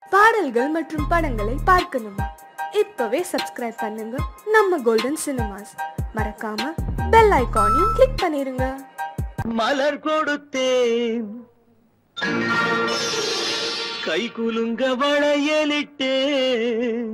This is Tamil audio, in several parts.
பாடல்கள் மற்றும் படங்களை பார்க்கணுமா இப்பவே சப்ஸ்கிரைப் பண்ணுங்க நம்ம கோல்டன் சினிமாஸ் மறக்காம பெல் ஐகானையும் கிளிக் பண்ணிருங்க மலர் கொடுத்தேன் கை குலுங்க வளையலிட்டேன்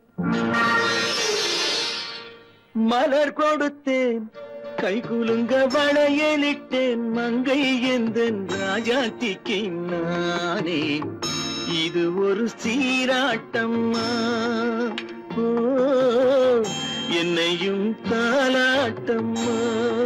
மலர் கொடுத்தேன் கை குலுங்க வளையலிட்டேன் மங்கை எந்தன் ராஜாத்திக்கு நானே இது ஒரு சீராட்டம்மா ஓ என்னையும் தாலாட்டம்மா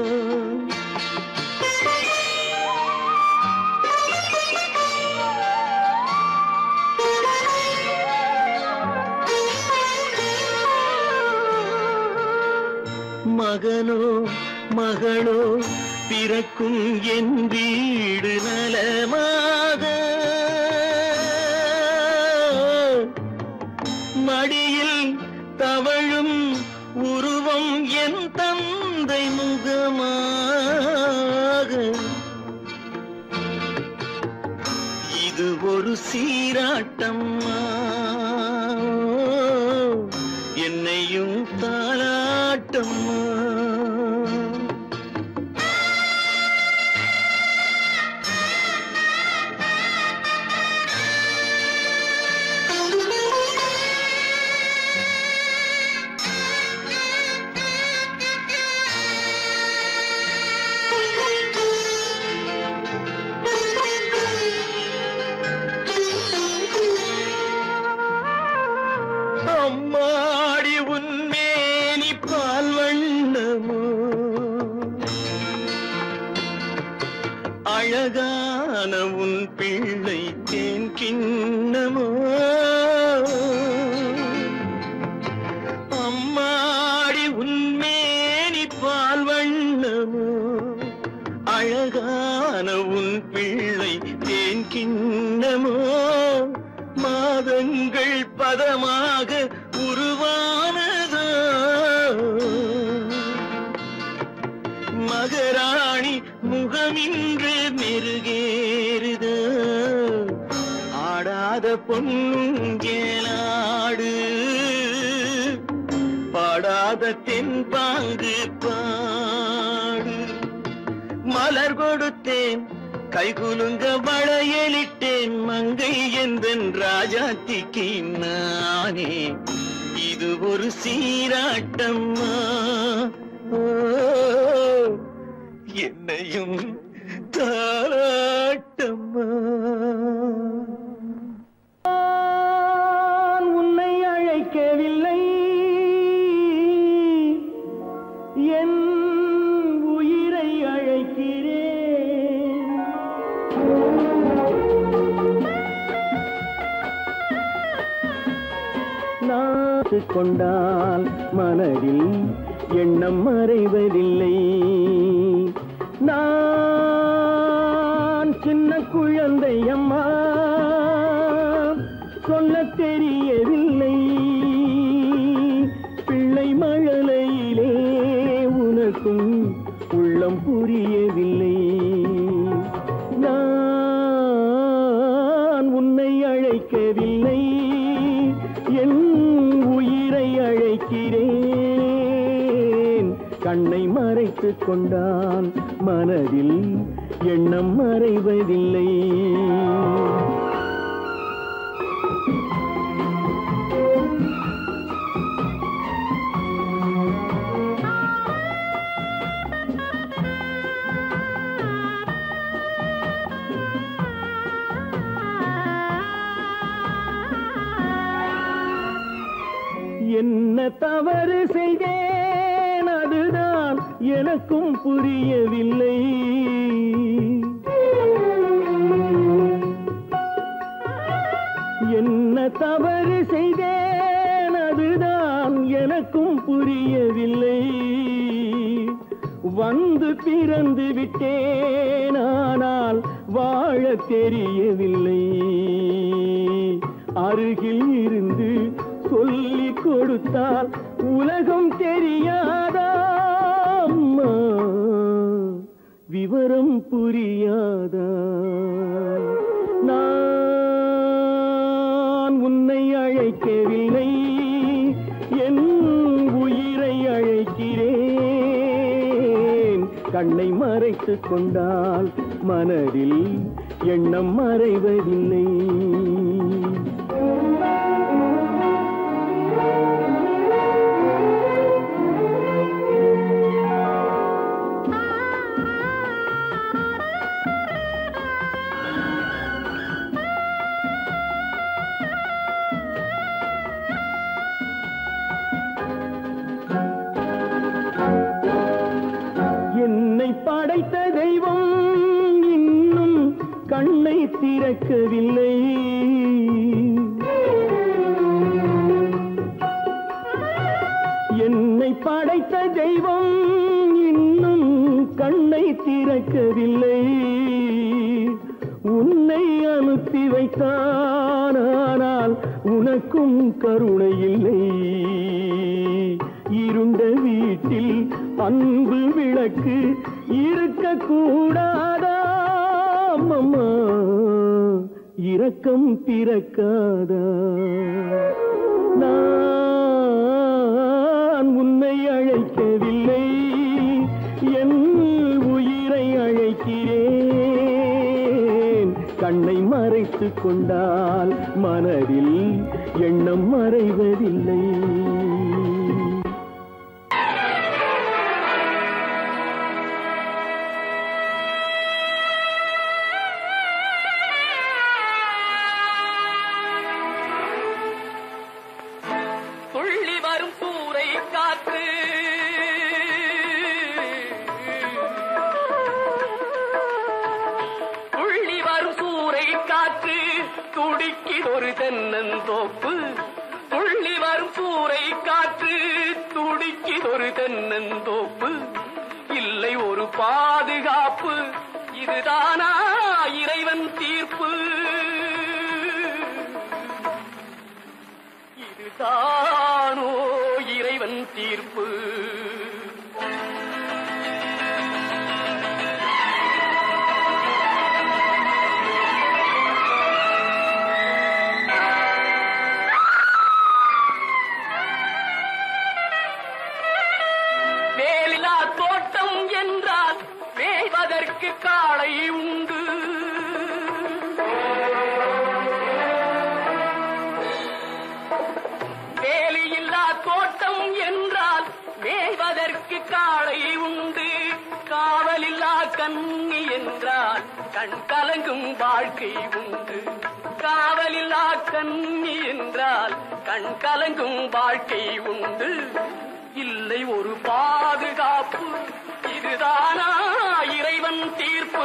மகனோ மகளோ பிறக்கும் என் வீடு நலமாக மடியில் தவழும் உருவம் என் தந்தை முகமாக இது ஒரு சீராட்டம்மா என்னையும் தாளாட்டம்மா அம்மாடி உன்மேனி பால் வண்ணமோ அழகான உன் பிள்ளை தேன் கிண்ணமோ அம்மாடி உன்மேனி பால் வண்ணமோ அழகான உன் பிள்ளை தேன் கிண்ணமோ மாதங்கள் பதமாக உருவானதோ மகராணி முகமின்று மெருகேறுதோ ஆடாத பொன்னுங்கேலாடு பாடாத தென்பாங்கு பாடு மலர் கொடுத்தேன் கைகுலுங்க வளையலிட்டேன் மங்கை எந்தன் ராஜாத்திக்கு நானே இது ஒரு சீராட்டம்மா ஓ, என்னையும் தாராட்டம்மா நான் உன்னை அழைக்கவில்லை என் உயிரை அழைக்கிறேன் நாத்து கொண்டால் மனதில் எண்ணம் மறைவதில்லை நான் சின்ன குழந்தை அம்மா சொல்ல தெரியவில்லை பிள்ளை மழலையிலே உனக்கும் உள்ளம் புரியவில்லை நான் உன்னை அழைக்கவில்லை என் உயிரை அழைக்கிறேன் கண்ணை மறைத்துக் கொண்டான் மனதில் எண்ணம் மறைவதில்லை என்ன தவறு செய்தேன் அதுதான் எனக்கும் புரியவில்லை என்ன தவறு செய்தேன் அதுதான் எனக்கும் புரியவில்லை வந்து பிறந்து விட்டேன் ஆனால் வாழ தெரியவில்லை அருகில் இருந்து சொல்லிக் கொடுத்தால் உலகம் தெரியாதா அம்மா விவரம் புரியாதா நான் நான் உன்னை அழைக்கவில்லை என் உயிரை அழைக்கிறேன் கண்ணை மறைத்துக் கொண்டால் மனதில் எண்ணம் மறைவதில்லை என்னை படைத்த தெய்வம் இன்னும் கண்ணை திறக்கவில்லை என்னை படைத்த தெய்வம் இன்னும் கண்ணை திறக்கவில்லை உன்னை அனுப்பி வைத்தான் ஆனால் உனக்கும் கருணை இல்லை இருண்ட வீட்டில் அன்பு விளக்கு இருக்க கூடாதா அம்மா இரக்கம் பிறக்காதா நான் உன்னை அழைக்கவில்லை என் உயிரை அழைக்கிறேன் கண்ணை மறைத்துக் கொண்டால் மனதில் எண்ணம் மறைவதில்லை துள்ளி வரும் சூறை காற்று துள்ளி வரும் சூறை காற்று துடிக்கிதொரு தென்னந்தோப்பு துள்ளி வரும் சூறை காற்று துடிக்கிதொரு தென்னந்தோப்பு இல்லை ஒரு பாதுகாப்பு இதுதானா இறைவன் தீர்ப்பு இதுதானோ இறைவன் தீர்ப்பு வேலிலா தோட்டம் என்றால் மேய்வதற்கு காளை உண்டு வேலியில்லா தோட்டம் என்றால் மேய்வதற்கு காளை உண்டு காவலில்லா கண்ணி என்றால் கண் கலங்கும் வாழ்க்கை உண்டு காவலில்லா கண்ணி என்றால் கண் கலங்கும் வாழ்க்கை உண்டு இல்லை ஒரு பாதுகாப்பு இதுதானா இறைவன் தீர்ப்பு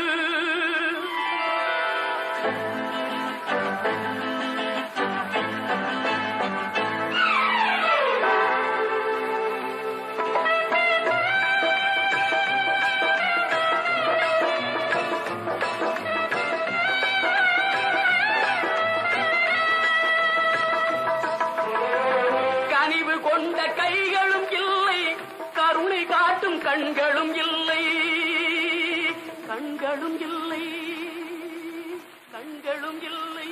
கனிவு கொண்ட கைகளும் இல்லை கருணை காட்டும் கண்களும் இல்லை கண்களும் இல்லை கண்களும் இல்லை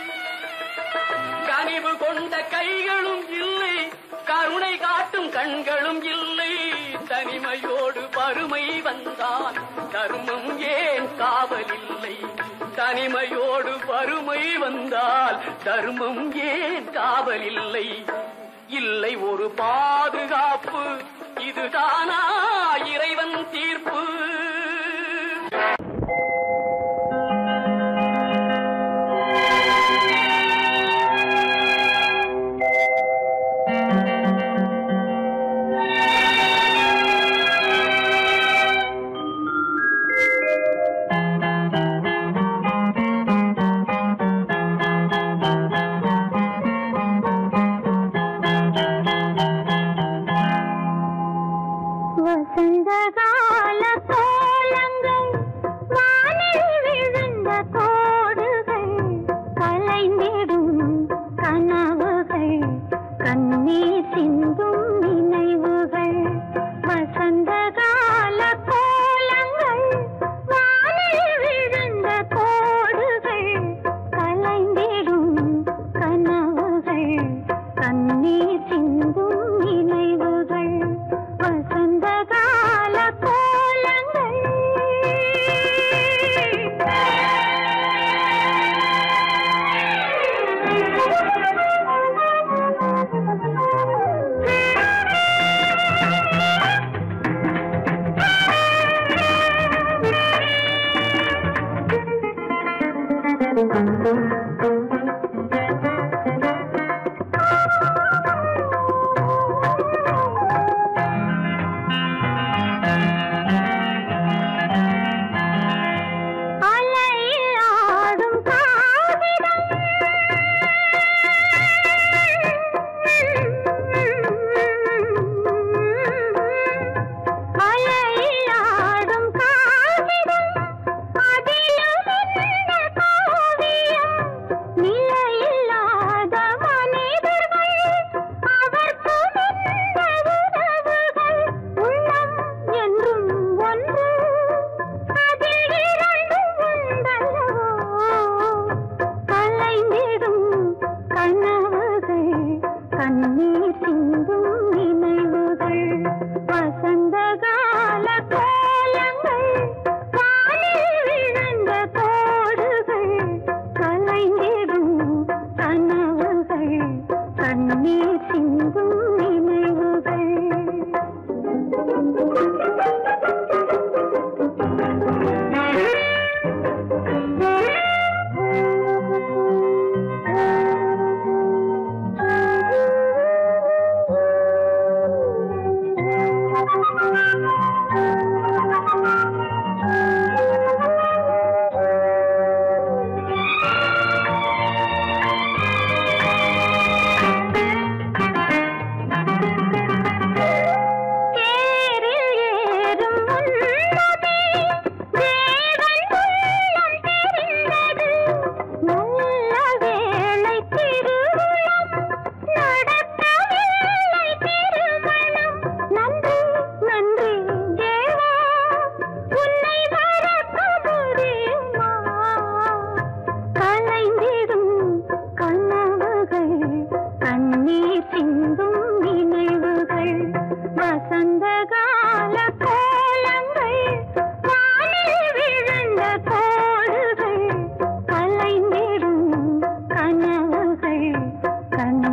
கனிவு கொண்ட கைகளும் இல்லை கருணை காட்டும் கண்களும் இல்லை தனிமையோடு வறுமை வந்தால் தர்மம் ஏன் காவலில்லை தனிமையோடு வறுமை வந்தால் தர்மம் ஏன் காவலில்லை இல்லை ஒரு பாதுகாப்பு இதுதானா இறைவன் தீர்ப்பு வசந்த கால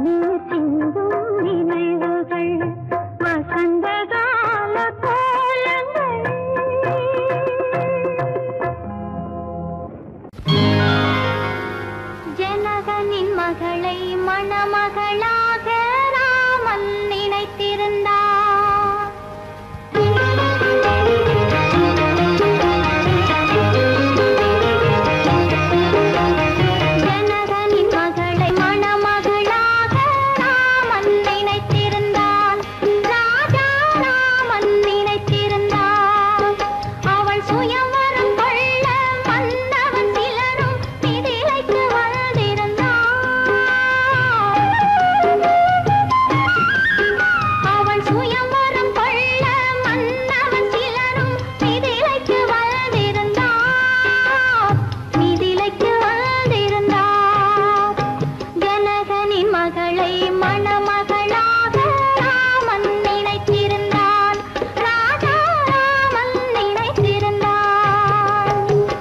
கண்ணீர் சிந்தும் நினைவுகள் வசந்த கால கோலங்கள் ஜனகனின் மகளை மணமகளாக ராமன் நினைத்திருந்தார் ஜனகனின் மகளை மணமகளாக ராமன் நினைத்திருந்தான் ராஜா ராமன் நினைத்திருந்தான் அவள் சுயவரம் கொள்ள வந்தவன் சிலரும் மிதிலைக்கு வந்திருந்தான் அவள் சுயவரம் கொள்ள மன்னவன் சிலரும் மிதிலைக்கு வந்திருந்தார் மிதிலைக்கு வந்திருந்தார் ஜனகனின் மகளை மணமகளாக ராமன் நினைத்திருந்தான் ராஜா ராமன் நினைத்திருந்தான்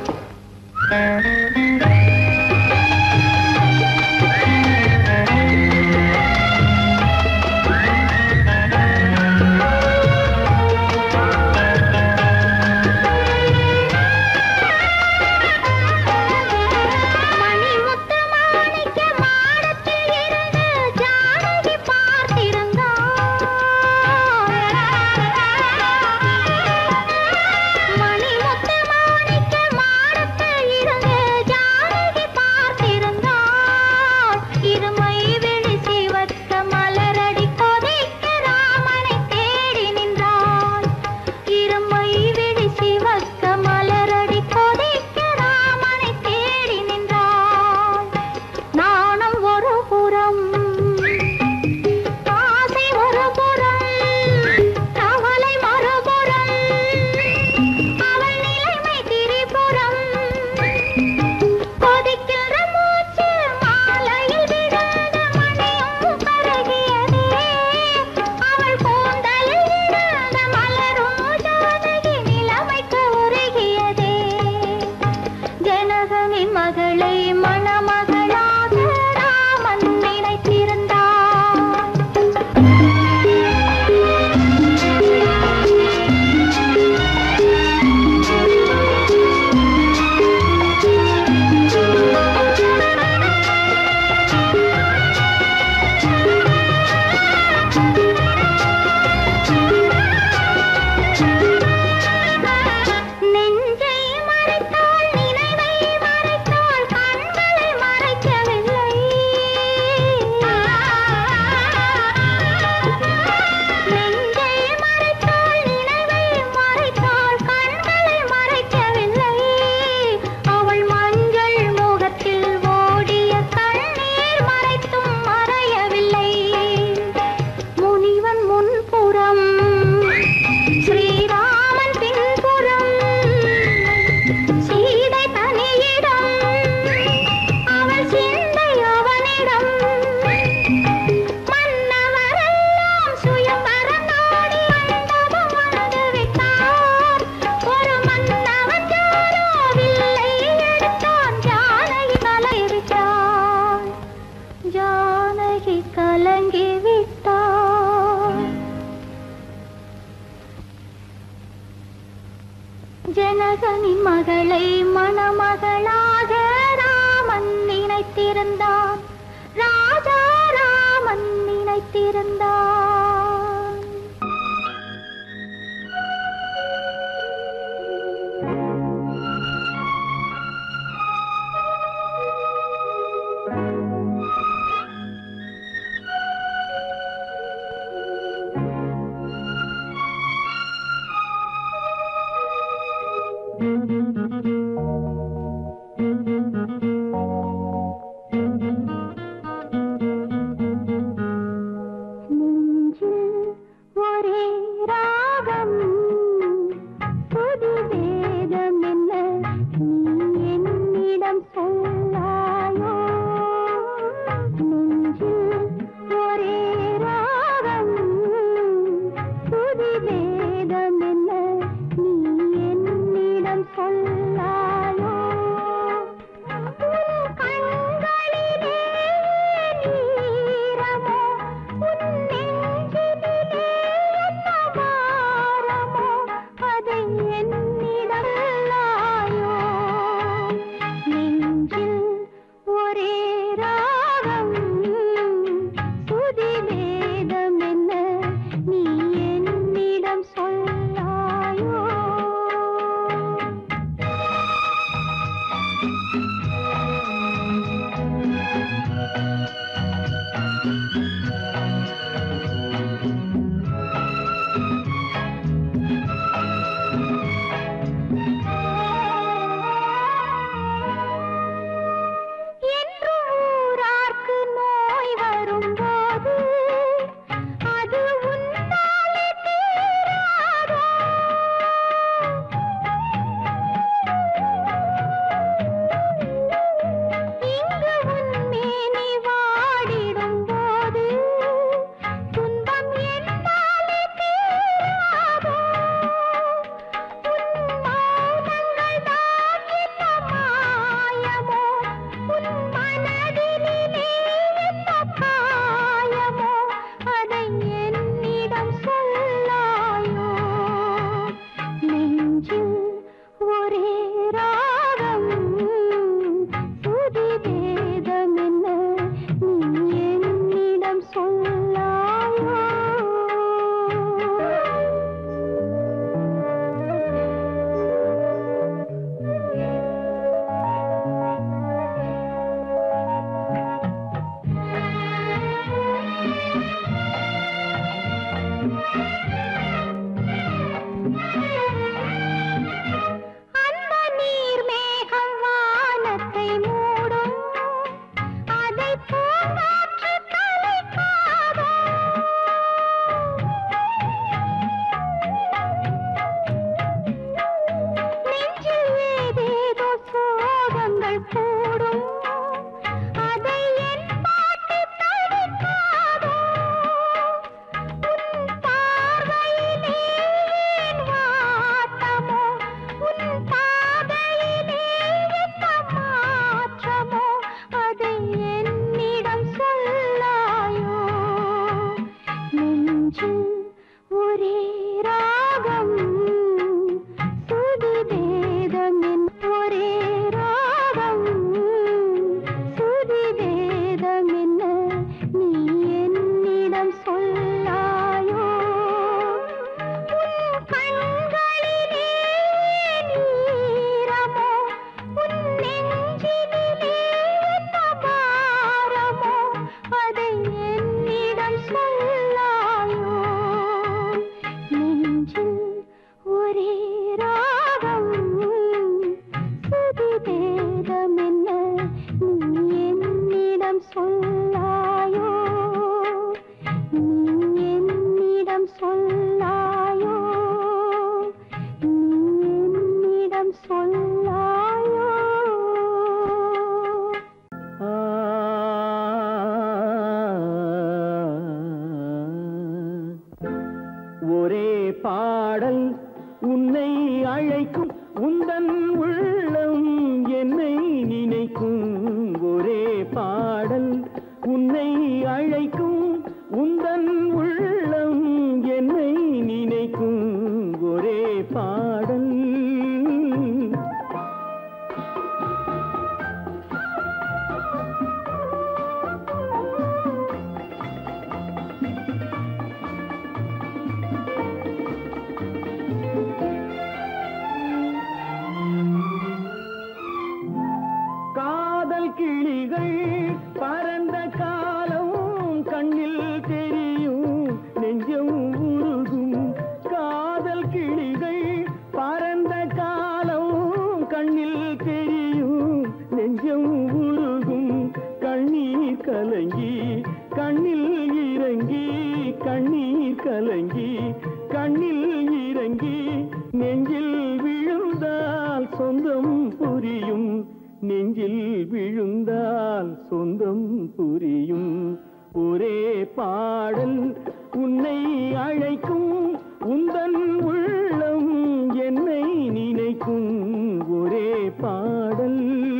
மணிமுத்து மாணிக்க மாடத்தில் இருந்து ஜானகி பார்த்திருந்தார் மணிமுத்து மாணிக்க மாடத்தில் இருந்து ஜானகி பார்த்திருந்தார் இருமை விழி சிவக்க மலரடி கொதிக்க ராமனை தேடி நின்றாள் இருமை விழி சிவக்க மலரடி கொதிக்க ராமனை தேடி நின்றாள் நாணம் ஒரு புறம் ஆசை ஒரு புறம் கவலை மறுபுறம் அவள் நிலைமை திரிபுறம் கொதிக்கின்ற மூச்சு மாலையில் விழுந்த மணியும் கருகியதே அவள் கூந்தலில் விழுந்த மலரும் ஜானகி நிலைமைக்கு உருகியதே ஜனகனின் மகளை மணமகளாக ராமன் நினைத்திருந்தான் நெஞ்சை மறைத்தாள் நினைவை மறைத்தாள் கண்களை மறைக்கவில்லை நெஞ்சை மறைத்தாள் நினைவை மறைத்தாள் கண்களை மறைக்கவில்லை அவள் மஞ்சள் முகத்தில் ஓடிய கண்ணீர் மறைத்தும் மறையவில்லை முனிவன் முன்புறம் ஸ்ரீராமன் பின்புறம் சீதை தனியிடம் அவள் சிந்தை அவனிடம் மன்னவரெல்லாம் சுயம்பரம் நாடி மண்டபம் வந்து விட்டார் ஒரு மன்னவன் யாரோ வில்லை எடுத்தான் ஜானகி கலை விட்டான் ஜானகி கலங்கி விட்டான் ஜனகனின் மகளை மணமகளாக ராமன் நினைத்திருந்தான் ராஜா ராமன் நினைத்திருந்தான் நின் ஒரே பாடல் உன்னை அழைக்கும் உந்தன் உள்ளம் என்னை நினைக்கும் ஒரே பாடல் உன்னை அழைக்கும் உந்தன் உள்ளம் என்னை நினைக்கும் ஒரே பாடல் காதல் கிளிகள் பறந்த காலம் கண்ணில் தெரியும் நெஞ்சம் உருகும் காதல் கிளிகள் பறந்த காலம் கண்ணில் தெரியும் நெஞ்சம் உருகும் கண்ணீர் கலங்கி கண்ணில் இறங்கி கண்ணீர் கலங்கி கண்ணில் இறங்கி நெஞ்சில் விழுந்தால் சொந்தம் புரியும் நெஞ்சில் விழுந்தால் சொந்தம் புரியும் ஒரே பாடல் உன்னை அழைக்கும் உந்தன் உள்ளம் என்னை நினைக்கும் ஒரே பாடல்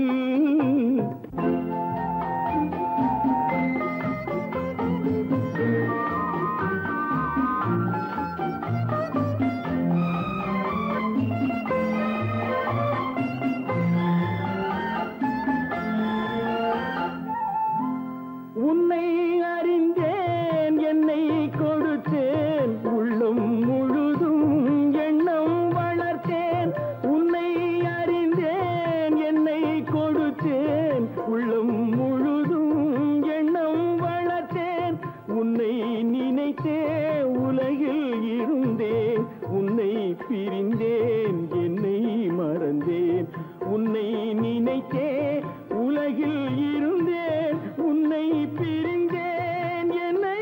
உன்னை அறிந்தேன் என்னை கொடுத்தேன் உள்ளம் முழுதும் எண்ணம் வளர்த்தேன் உன்னை அறிந்தேன் என்னை கொடுத்தேன் உள்ளம் முழுதும் எண்ணம் வளர்த்தேன் உன்னை நினைத்தே உலகில் இருந்தேன் உன்னை பிரிந்தேன் என்னை மறந்தேன் உன்னை நினைத்தே உலகில் இருந்தேன் உன்னை பிரிந்தேன் என்னை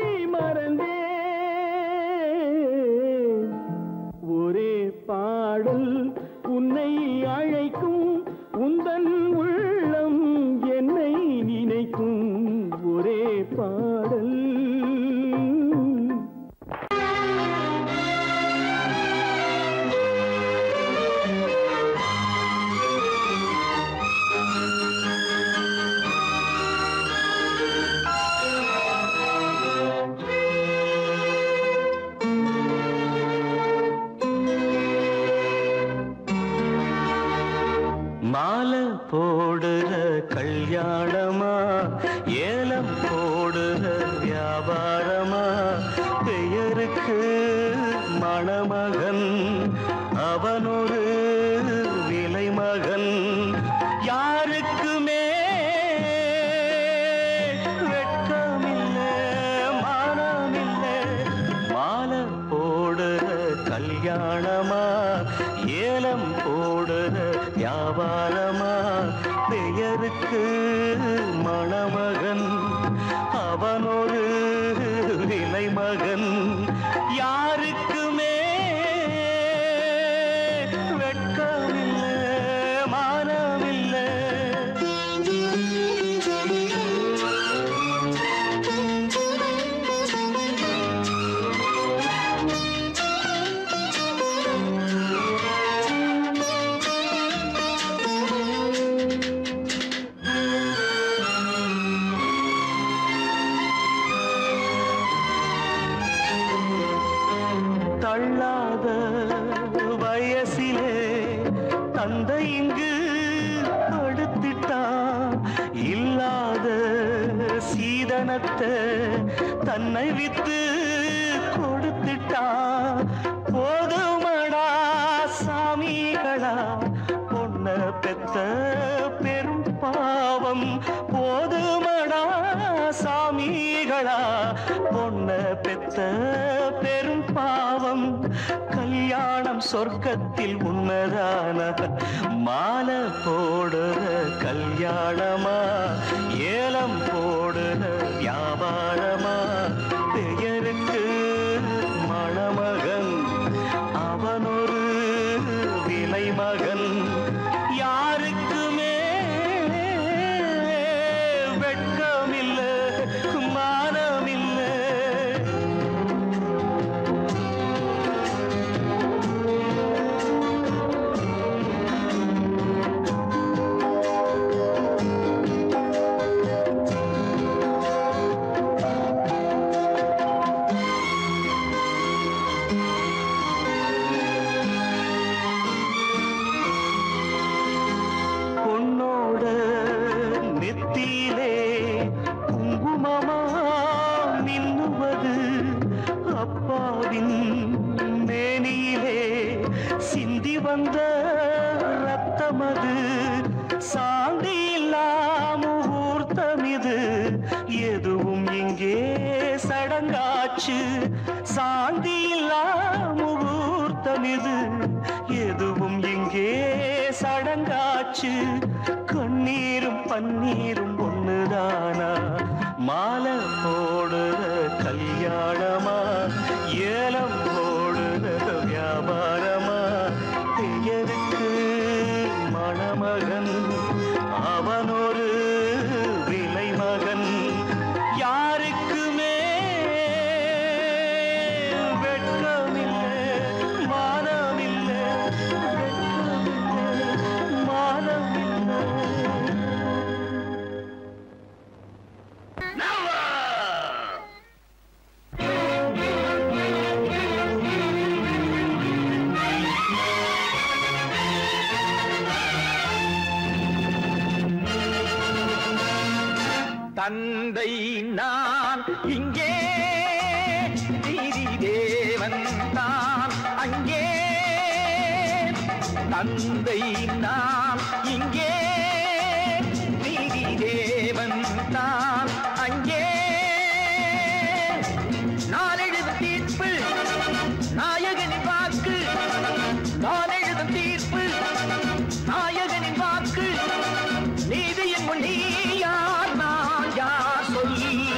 மறந்தேன் ஒரே பாடல் உன்னை அழைக்கும் உந்தன் உள்ளம் என்னை நினைக்கும் ஒரே பாடல் மாலை போடுற கல்யாணமா ஏலம் போடுற வியாபாரமா பெயருக்கு மணமகன் அவனொரு விலை மகன் யாருக்குமே வெட்கமில்ல மானமில்ல மாலை போடுற கல்யாணமா ஏலம் போடுற வியாபாரமா பெயருக்கு மணமகன் அவனொரு விலை மகன் யாருக்குமே வெட்கமில்ல மானமில்ல தள்ளாத வயசிலே தந்தை இங்கு படுத்திட்டான் இல்லாத சீதனத்தை தன்னை வித்து கொடுத்துட்டான் போதுமடா சாமிகளா பொண்ண பெத்த பெரும் பாவம் போதுமடா சாமிகளா பொண்ண பெத்த பெரும் பாவம் கல்யாணம் சொர்க்கத்தில் உண்மைதான மாலை போடுற கல்யாணமா ஏலம் போடுற வியாபாரமா பெயருக்கு மணமகன் அவனொரு விலை மகன் யாருக்குமே வெட்கமில்ல மானமில்லை ராஜாவின் மேனியிலே சிந்தி வந்த ரத்தமது சாந்தி முகூர்த்தம் இது எதுவும் இங்கே சடங்காச்சு சாந்தி முகூர்த்தம் இது எதுவும் இங்கே சடங்காச்சு கண்ணீரும் பன்னீரும் ஒண்ணுதானா மாலை போடுற கல்யாணமா ஏலம் போடுற வியாபாரமா பெயருக்கு மணமகன் அவனொரு விலை மகன் யாருக்குமே வெட்கமில்லை மானமில்லை வெட்கமில்லை மானமில்லை தந்தை நான் இங்கே நீதி தேவன் தான் அங்கே தந்தை நான் இங்கே நீதி தேவன் தான் அங்கே நான் எழுதும் தீர்ப்பு நாயகனின் வாக்கு நான் எழுதும் தீர்ப்பு நாயகனின் வாக்கு நீதியின் முன் நீ யார் நான் யார் சொல்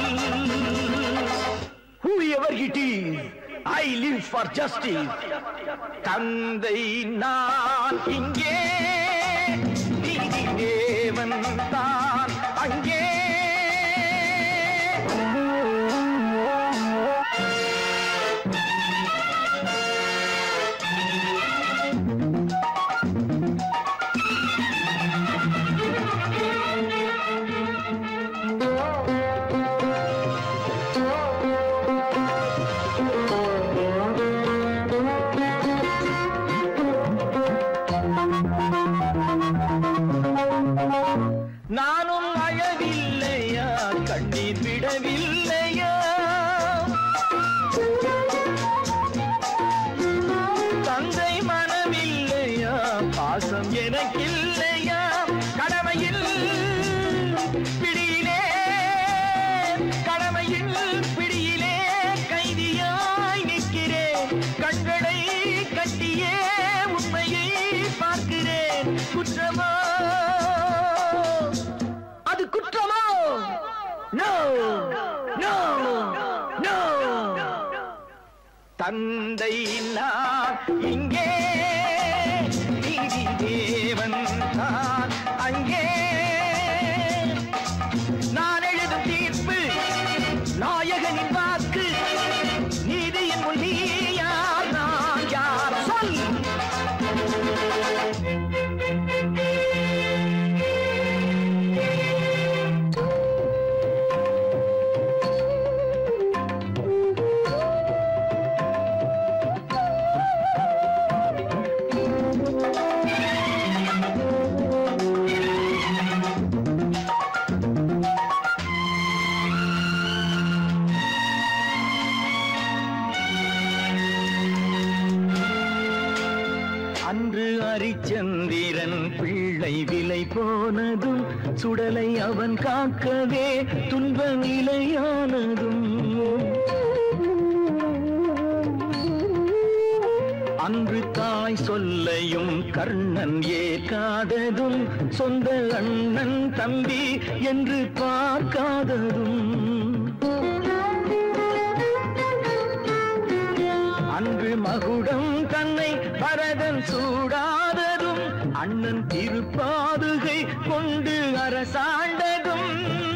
whoever it is I live for justice தந்தை நான் இங்கே நீதி தேவன் தான் அங்கே நானும் அழவில்லையா கண்ணீர் விடவில்லையா தந்தை மனமில்லையா பாசம் எனக்கில்லையா கடமையில் பிடியிலே கடமையில் பிடியிலே கைதியாய் நிற்கிறேன் கண்களை கட்டியே உண்மையை பார்க்கிறேன் குற்றமா அது குற்றமோ நோ நோ நோ தந்தை நான் இங்கே நீதி தேவன் தான் அங்கே நான் எழுதும் தீர்ப்பு நாயகனின் வாக்கு நீதியின் முன் நீ யார் நான் யார் சொல் அன்று அரிச்சந்திரன் பிள்ளை விலை போனதும் சுடலை அவன் காக்கவே துன்ப நிலையானதும் அன்று தாய் சொல்லையும் கர்ணன் ஏற்காததும் சொந்த அண்ணன் தம்பி என்று பார்க்காததும் அன்று மகுடம் தன்னை பரதன் சூடாததும் அண்ணன் திருப்பாதுகை கொண்டு அரசாண்டதும்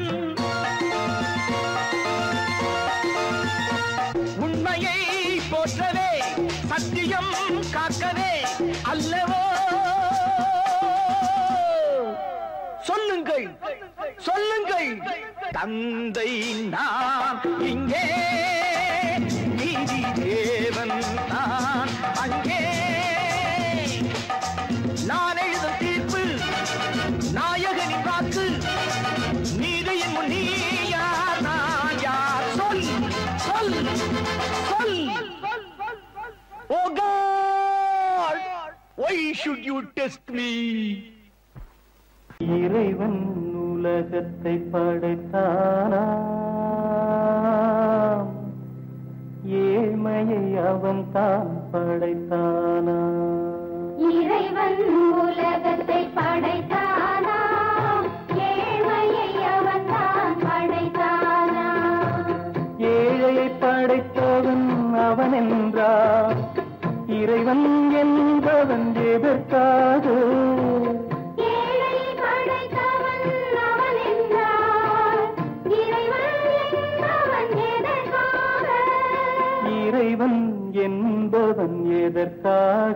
உண்மையை போற்றவே சத்தியம் காக்கவே அல்லவோ சொல்லுங்கள் சொல்லுங்கள் தந்தை நான் இங்கே நீதி தேவன் நான் அங்கே நான் எழுதும் தீர்ப்பு நாயகனின் வாக்கு நீதியின் முன் நீ யார் நான் யார் சொல் சொல் சொல் should you test me? இறைவன் உலகத்தை படைத்தானா ஏழ்மையை அவன் தான் படைத்தானா இறைவன் உலகத்தை படைத்தானா ஏழ்மையை அவன்தான் படைத்தானா ஏழையை படைத்தவன் அவன் என்றார் இறைவன் என்பவன் எதற்காக ஏழையை படைத்தவன் அவன் என்றார் இறைவன் என்பவன் எதற்காக இறைவன் என்பவன் எதற்காக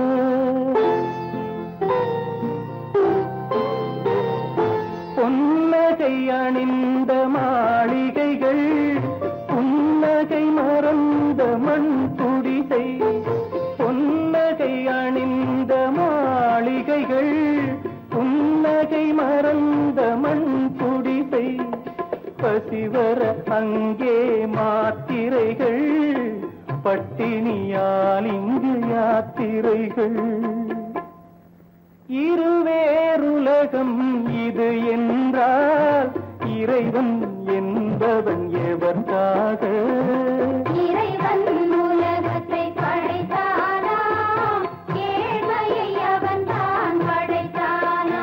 பொன்னகை அணிந்த மாளிகைகள் புன்னகை மறந்த மண் துடிசை பொன்னகை அணிந்த மாளிகைகள் புன்னகை மறந்த மண் துடிசை பசிவர அங்கே மாத்திரைகள் பட்டினியால் இங்கு யாத்திரைகள் இருவேறுலகம் இது என்றால் இறைவன் என்பவன் எவர்காக இறைவன் உலகத்தை படைத்தானா ஏழ்மையை அவன்தான் படைத்தானா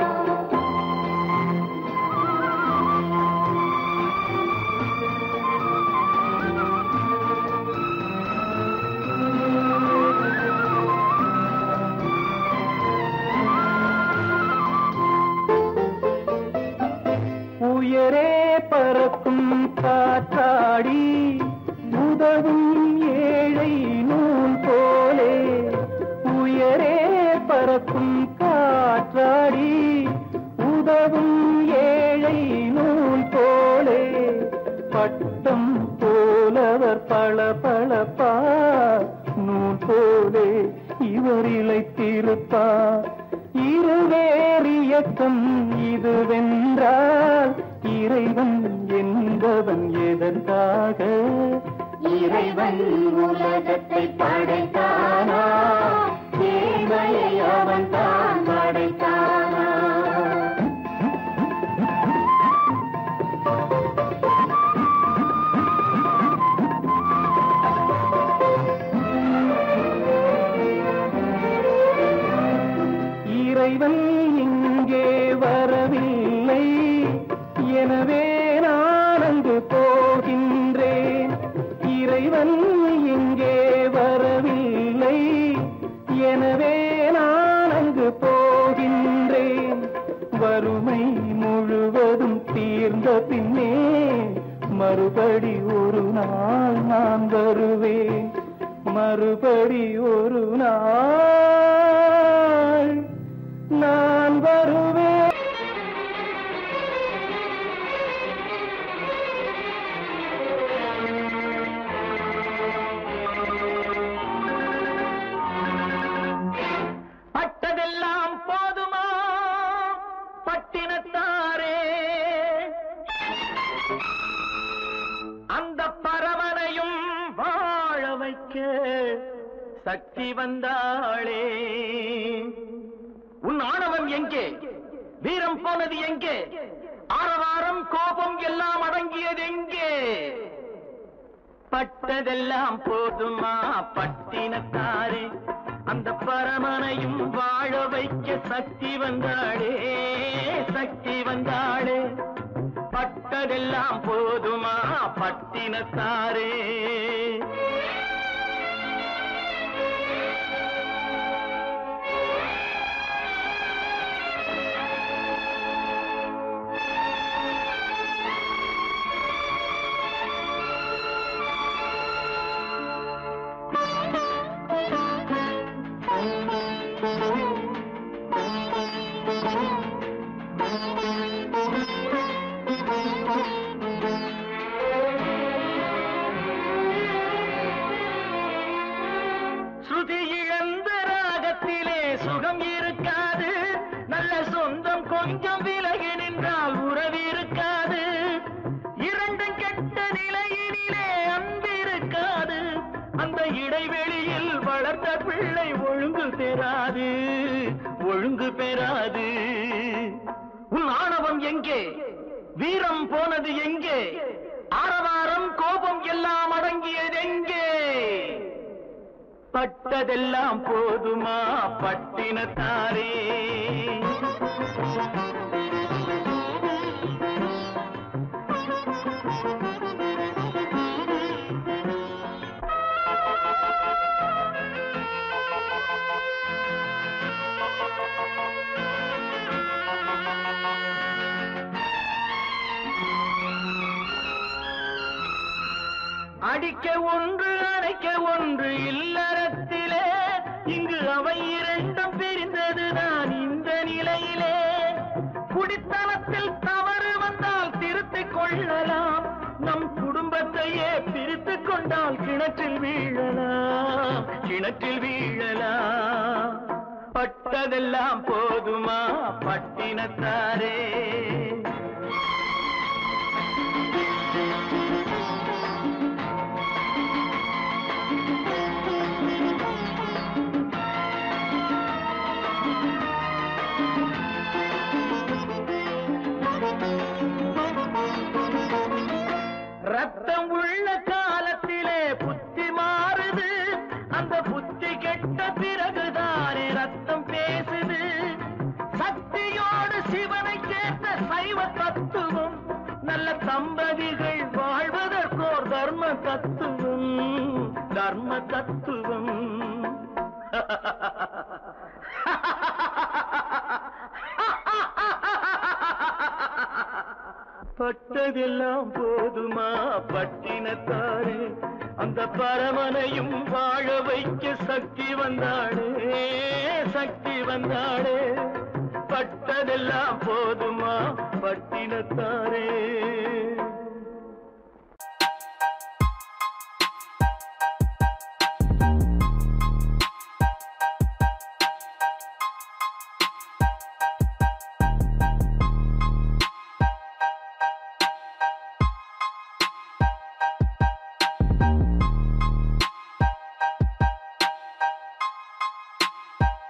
உயரே பறக்கும் காற்றாடி உதவும் ஏழை நூல் போலே உயரே பறக்கும் காற்றாடி உதவும் ஏழை நூல் போலே பட்டம் போலவர் பள பளப்பா நூல் போலே இவர் இழைத்திருப்பார் இருவேறு இயக்கம் இதுவென்றால் இறைவன் என்பவன் எதற்காக இறைவன் உலகத்தை படைத்தானா ஏழ்மையை அவன்தான் படைத்தானா இறைவன் இங்கே வரவில்லை எனவே நான் அங்கு போகின்றேன் இறைவன் இங்கே வரவில்லை எனவே நான் அங்கு போகின்றேன் வறுமை முழுவதும் தீர்ந்த பின்னே மறுபடி ஒரு நாள் நான் வருவேன் மறுபடி ஒரு நாள் நான் வருவேன் பட்டதெல்லாம் போதுமா பட்டினத்தாரே அந்த பரவனையும் வாழ வைக்க சக்தி வந்தாளே உன் ஆணவம் எங்கே வீரம் போனது எங்கே ஆரவாரம் கோபம் எல்லாம் அடங்கியது எங்கே பட்டதெல்லாம் போதுமா பட்டினத்தாரே அந்த பரமனையும் வாழ வைக்க சக்தி வந்தாளே சக்தி வந்தாளே பட்டதெல்லாம் போதுமா பட்டினத்தாரே ஸ்ருதி இழந்த ராகத்திலே சுகம் இருக்காது நல்ல சொந்தம் கொஞ்சம் விலகி நின்றால் உறவு இருக்காது இரண்டும் கெட்ட நிலையினிலே அன்பு இருக்காது அந்த இடைவெளியில் வளர்த்த பிள்ளை ஒழுங்கு பெறாது ஒழுங்கு பெறாது உன் ஆணவம் எங்கே வீரம் போனது எங்கே ஆரவாரம் கோபம் எல்லாம் அடங்கியது எங்கே பட்டதெல்லாம் போதுமா பட்டினத்தாரே அடிக்க ஒன்று அணைக்க ஒன்று இல்லறத்திலே இங்கு அவை இரண்டும் பிரிந்தது நான் இந்த நிலையிலே குடித்தனத்தில் தவறு வந்தால் திருத்திக் கொள்ளலாம் நம் குடும்பத்தையே பிரித்துக் கொண்டால் கிணற்றில் வீழலாம் கிணற்றில் வீழலாம் பட்டதெல்லாம் போதுமா பட்டினத்தாரே ரத்தம் உள்ள காலத்திலே புத்தி மாறுது அந்த புத்தி கெட்ட பிறகுதானே ரத்தம் பேசுது சக்தியோடு சிவனை சேர்ந்த சைவ தத்துவம் நல்ல தம்பதிகள் வாழ்வதற்கோர் தர்ம தத்துவம் தர்ம தத்துவம் பட்டதெல்லாம் போதுமா பட்டினத்தாரே அந்த பரமனையும் வாழ வைக்க சக்தி வந்தாளே சக்தி வந்தாளே பட்டதெல்லாம் போதுமா பட்டினத்தாரே